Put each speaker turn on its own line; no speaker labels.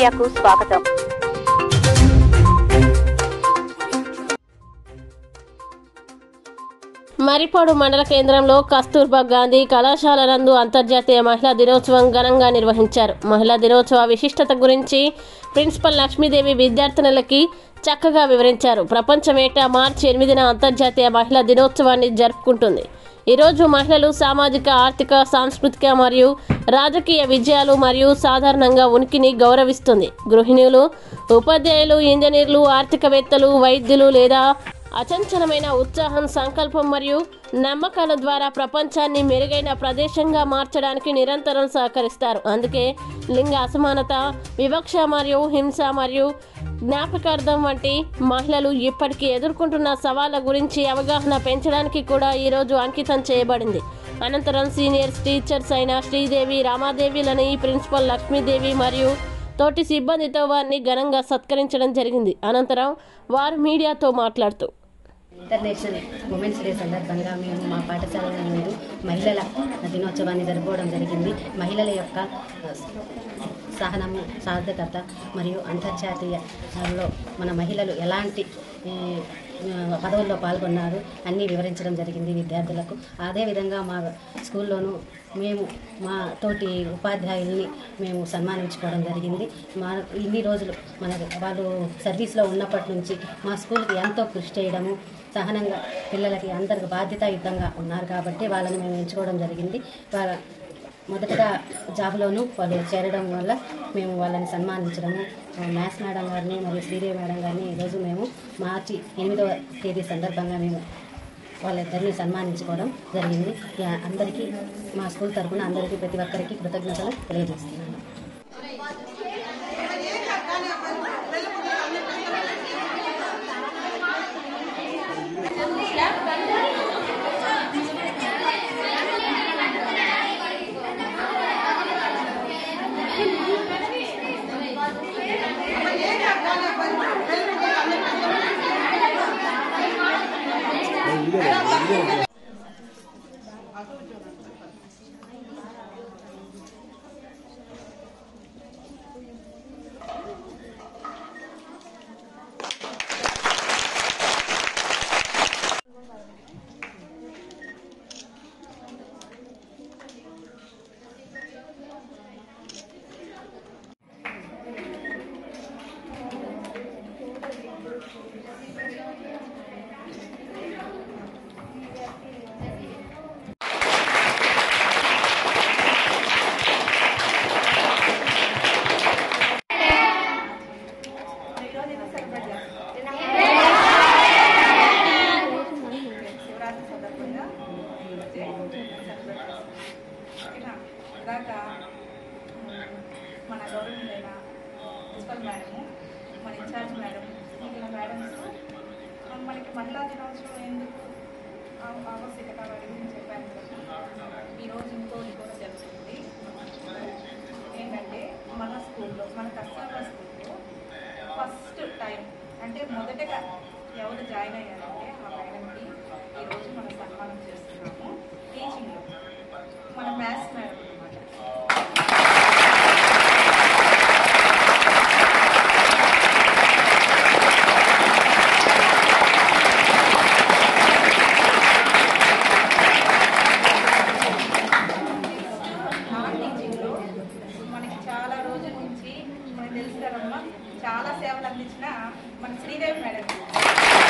మీడియాకు స్వాగతం
మరిపాడు మండల కేంద్రంలో కస్తూర్బా గాంధీ కళాశాల నందు అంతర్జాతీయ మహిళా దినోత్సవం ఘనంగా నిర్వహించారు మహిళా దినోత్సవ విశిష్టత గురించి ప్రిన్సిపల్ లక్ష్మీదేవి విద్యార్థినులకి చక్కగా వివరించారు ప్రపంచమేటా మార్చి ఎనిమిదిన అంతర్జాతీయ మహిళా దినోత్సవాన్ని జరుపుకుంటుంది ఈరోజు మహిళలు సామాజిక ఆర్థిక సాంస్కృతిక మరియు రాజకీయ విజయాలు మరియు సాధారణంగా ఉనికిని గౌరవిస్తుంది గృహిణులు ఉపాధ్యాయులు ఇంజనీర్లు ఆర్థికవేత్తలు వైద్యులు లేదా అచంచలమైన ఉత్సాహం సంకల్పం మరియు నమ్మకాల ద్వారా ప్రపంచాన్ని మెరుగైన ప్రదేశంగా మార్చడానికి నిరంతరం సహకరిస్తారు అందుకే లింగ అసమానత వివక్ష మరియు హింస మరియు జ్ఞాపకార్థం వంటి మహిళలు ఇప్పటికీ ఎదుర్కొంటున్న సవాళ్ళ గురించి అవగాహన పెంచడానికి కూడా ఈరోజు అంకితం చేయబడింది అనంతరం సీనియర్స్ టీచర్స్ అయిన శ్రీదేవి రామాదేవిలని ప్రిన్సిపల్ లక్ష్మీదేవి మరియు తోటి సిబ్బందితో వారిని ఘనంగా సత్కరించడం జరిగింది అనంతరం వారు మీడియాతో మాట్లాడుతూ
ఇంటర్నేషనల్ ఉమెన్స్ డే సందర్భంగా మేము మా పాఠశాల నందు మహిళల దినోత్సవాన్ని జరుపుకోవడం జరిగింది మహిళల యొక్క సహనము సార్థకత మరియు అంతర్జాతీయలో మన మహిళలు ఎలాంటి ఏ, పదవుల్లో పాల్గొన్నారు అన్నీ వివరించడం జరిగింది విద్యార్థులకు అదేవిధంగా మా స్కూల్లోనూ మేము మా తోటి ఉపాధ్యాయుల్ని మేము సన్మానించుకోవడం జరిగింది మా ఇన్ని రోజులు మన వాళ్ళు సర్వీస్లో ఉన్నప్పటి నుంచి మా స్కూల్కి ఎంతో కృషి చేయడము సహనంగా పిల్లలకి అందరికి బాధ్యతాయుతంగా ఉన్నారు కాబట్టి వాళ్ళని మేము ఎంచుకోవడం జరిగింది వాళ్ళ మొదటగా జాబ్లోనూ వాళ్ళు చేరడం వల్ల మేము వాళ్ళని సన్మానించడము మ్యాథ్స్ మేడం గారిని మరియు శ్రీదేవి మేడం గారిని ఈరోజు మేము మార్చి ఎనిమిదవ తేదీ సందర్భంగా మేము వాళ్ళిద్దరిని సన్మానించుకోవడం జరిగింది యా, అందరికీ మా స్కూల్ తరఫున అందరికీ ప్రతి ఒక్కరికి కృతజ్ఞతలు తెలియజేస్తున్నాను
శివరాత్రి సందర్భంగా సెలబ్రేట్ చేస్తున్నాం ఓకేనా ఇలాగా మన గౌరవమైన ప్రిన్సిపల్ మేడము మన ఇన్ఛార్జ్ మేడం మిగిలిన మేడమ్స్ మనకి మహిళా దినోత్సవం ఎందుకు ఆ- ఆవశ్యకత వాటి గురించి చెప్పాను కదా ఈరోజు ఇంకోటి కూడా జరుగుతుంది ఏంటంటే మన స్కూల్లో మన కస్తూర్బా స్కూల్లో ఫస్ట్ టైం అంటే మొదటగా ఎవరు జాయిన్ అయ్యారంటే ఆ మేడంకి ఈరోజు మనం సన్మానం చేస్తున్నాము టీచింగ్లో మన మ్యాథ్స్ మేడం అనమాట నాన్ టీచింగ్లో మనకి చాలా రోజుల నుంచి మనకి తెలుసు కదమ్మా చాలా సేవలు అందించిన మన శ్రీదేవి మేడం